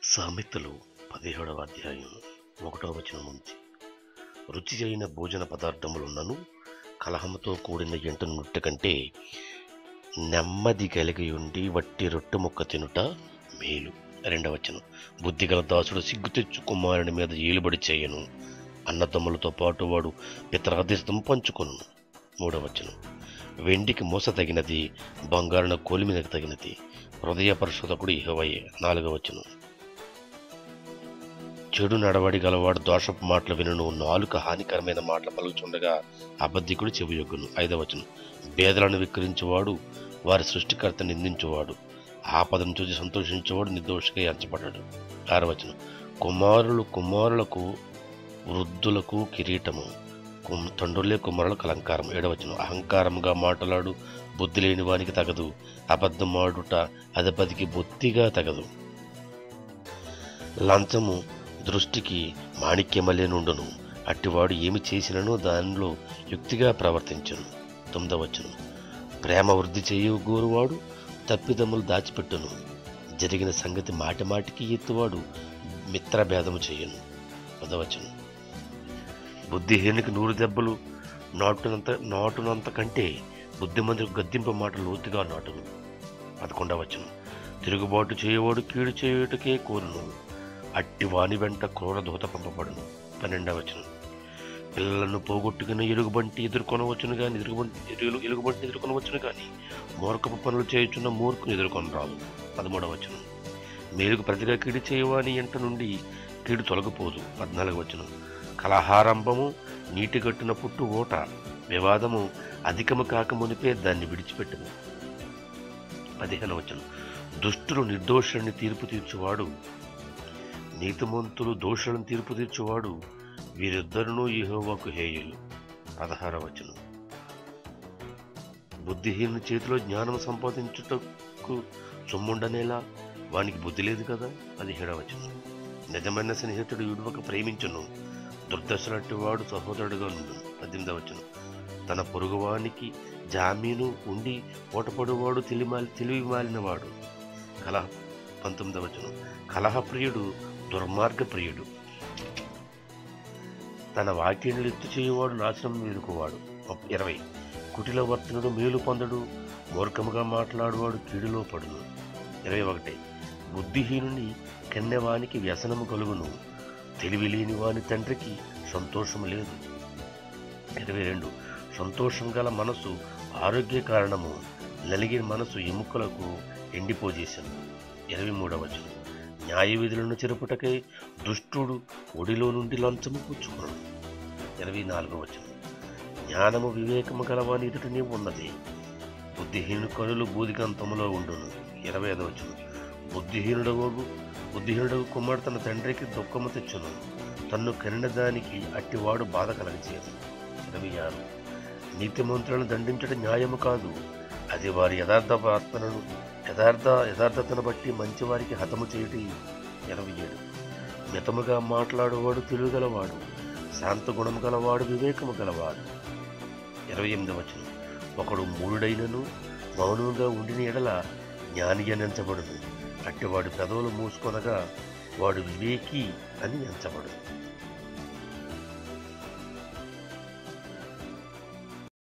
సామెతలు పదిహేడవ అధ్యాయం ఒకటవ వచనం నుంచి రుచి అయిన భోజన పదార్థములున్నను కలహముతో కూడిన ఎంట నొట్టె కంటే నెమ్మది కలిగి ఉండి వట్టి రొట్టె ముక్క తినుట మేలు రెండవ వచనం బుద్ధిగల దాసుడు సిగ్గు తెచ్చు కుమారుని మీద ఏలుబడి చేయను అన్నదమ్ములతో పాటు వాడు పితరాధిస్తం పంచుకొను మూడవ వచనం వెండికి మోస తగినది బంగారున కోలిమినకు తగినది హృదయ పరిశోధకుడు ఇహవయ్యే నాలుగవ వచనం చెడు నడవడి గలవాడు దోషపు మాటలు వినును నాలుక హానికరమైన మాటలు పలుకుచుండగా అబద్ధికుడు చెవియొగ్గును ఐదవచనం భేదలను విక్రించేవాడు వారి సృష్టికర్త నిందించువాడు ఆపదను చూసి సంతోషించేవాడు నిర్దోషిగా ఎంచబడ్డాడు ఆరవచనం కుమారులు కుమారులకు వృద్ధులకు కిరీటము కుమ్- తండ్రులే కుమారులకు అలంకారం ఏడవచనం అహంకారంగా మాట్లాడు బుద్ధి లేని వానికి తగదు అబద్ధమాడుట అధిపతికి బొత్తిగా తగదు లంచము దృష్టికి మాణిక్యమలే నుండును అట్టివాడు ఏమి చేసిననో దానిలో యుక్తిగా ప్రవర్తించును తొమ్మిదవచ్చును ప్రేమ వృద్ధి చేయగోరువాడు తప్పిదమ్ములు దాచిపెట్టును జరిగిన సంగతి మాటి మాటికి ఎత్తువాడు మిత్రభేదము చేయను పదవచనం బుద్ధిహీనునికి నూరు దెబ్బలు నాటునంత నాటునంత కంటే బుద్ధిమంతులకు గద్దింపు మాట లోతుగా నాటును పదకొండవచనం తిరుగుబాటు చేయవాడు కీడు చేయుటకే కోరును అట్టి వాని వెంట క్రూర దూత పంపబడును పన్నెండవచనం పిల్లలను పోగొట్టుకుని ఎలుగుబంటి ఎదుర్కొనవచ్చును కానీ ఎలుగుబంటి ఎలుగు- ఎలుగుబంటి ఎదుర్కొనవచ్చును కానీ మూర్ఖపు పనులు చేయుచున్న మూర్ఖుని ఎదుర్కొని రాదు పదమూడవచనం మేలుకు ప్రతిగా కీడు చేయవాని ఎంట నుండి కీడు తొలగిపోదు పద్నాలుగవచనం కలహారంభము నీటి గట్టున పుట్టు ఓట వివాదము అధికము కాక మునిపే దాన్ని విడిచిపెట్టును పదిహేను వచనం దుష్టులు నిర్దోషుని తీర్పు తీర్చువాడు నీతిమంతులు దోషులను తీర్పు తీర్చువాడు వీరిద్దరునూ యెహోవాకు హేయులు పదహార వచనం బుద్ధిహీనుని చేతిలో జ్ఞానం సంపాదించుటకు సొమ్ముండనేలా వానికి బుద్ధి లేదు కదా పదిహేడవ వచనం నిజమైన స్నేహితుడు విడువక ప్రేమించును దుర్దశలట్టి వాడు సహోదరుడుగా నుండు పద్దెనిమిదవ వచనం తన పొరుగువానికి జామీను ఉండి ఓటపడువాడు తెలిమాలి తెలివి మాలినవాడు కలహ పంతొమ్మిదవ వచనం కలహప్రియుడు దుర్మార్గ ప్రియుడు తన వాక్యములు ఎత్తు చేయువాడు నాశనం ఎదుర్కోవాడు ఇరవై కుటిల వర్తనుడు మేలు పొందడు మూర్ఖముగా మాట్లాడువాడు కీడులో పడును ఇరవై ఒకటి బుద్ధిహీనుని కన్నెవానికి వ్యసనము కలుగును తెలివి లేని వాని తండ్రికి సంతోషము లేదు ఇరవై రెండు సంతోషం గల మనసు ఆరోగ్య కారణము నలిగిన మనసు ఎముకలకు ఎండిపోజేశాను ఇరవై మూడవ వచనం న్యాయ విధులను చెరుపుటకై దుష్టుడు ఒడిలో నుండి లంచము పుచ్చుకున్నాడు ఇరవై నాలుగవ వచనం జ్ఞానము వివేకము గలవాని ఎదుటనే ఉన్నది బుద్ధిహీను కనులు బూదికంతములో ఉండును ఇరవై ఐదవ వచనం బుద్ధిహీనుడవు బుద్ధిహీనుడు కుమారుడు తన తండ్రికి దుఃఖము తెచ్చును తన్ను కనిన దానికి అట్టివాడు బాధ కలగచేయదు ఇరవై ఆరు నీతిమంతులను దండించడం న్యాయము కాదు అది వారి యథార్థ ప్రార్థనను యథార్థ యథార్థతను బట్టి మంచివారికి హతము చేయటి ఇరవై ఏడు మితముగా మాట్లాడువాడు తెలివిగలవాడు శాంత గుణము గలవాడు వివేకము గలవాడు ఇరవై ఎనిమిది వచనం ఒకడు మూడుడైనను మౌనంగా ఉండిన ఎడల జ్ఞాని అని ఎంచబడును అట్టివాడు పెదవులు మూసుకొనగా వాడు వివేకి అని ఎంచబడు